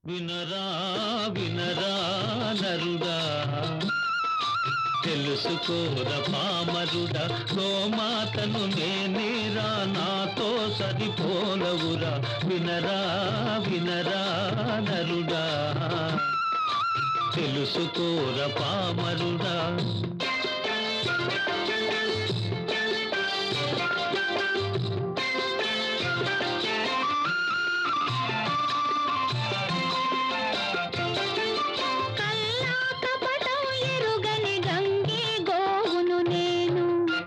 వినరా వినరా నరుడా తెలుసుకోర పామరుడా గోమాతను నేనేరా నాతో సరిపోలవురా వినరా వినరా నరుడా తెలుసుకోర పామరుడా కల్లా కపటం ఎరుగని గంగి గోవును నేను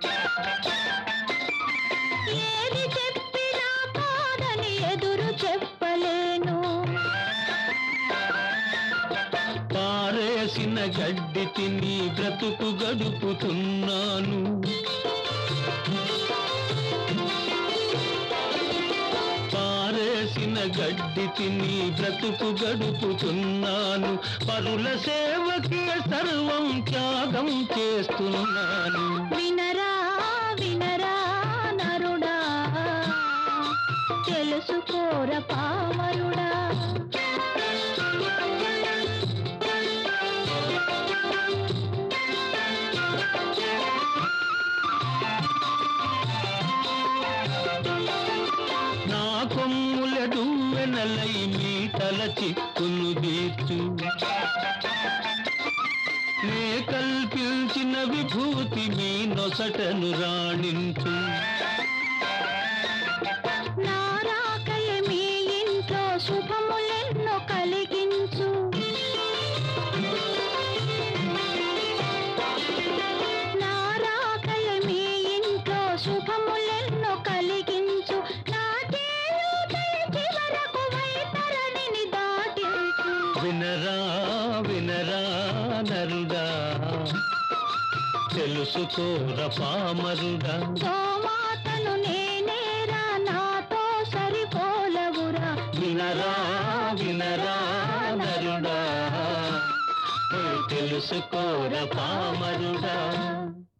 ఏది చెప్పినా కాదని ఎదురు చెప్పలేను పారేసిన గడ్డి తిని బ్రతుకు గడుపుతున్నాను పారేసిన గడ్డి తిని బ్రతుకు గడుపుతున్నాను పరుల సేవకే సర్వం త్యాగం చేస్తున్నాను వినరా వినరా నరుడా తెలుసుకోర పామరుడా నా కొమ్ములడు వెనలై మీ తల చిక్కును తీర్చు నే కల్పించిన విభూతి మీ నొసటను రాణించు నా రాకయ మీ ఇంట్లో శుభములెన్నో కలిగించు నా రాకయ మీ ఇంట్లో శుభములెన్నో కలిగించు నా చేయుతై చివరకు వైతరణిని దాటించు వినరా వినరా నరుడా తెలుసుకోర పామరుడా గోమాతను నేనేరా నాతో సరిపోలవురా వినరా వినరా నరుడా తెలుసుకోర పామరుడా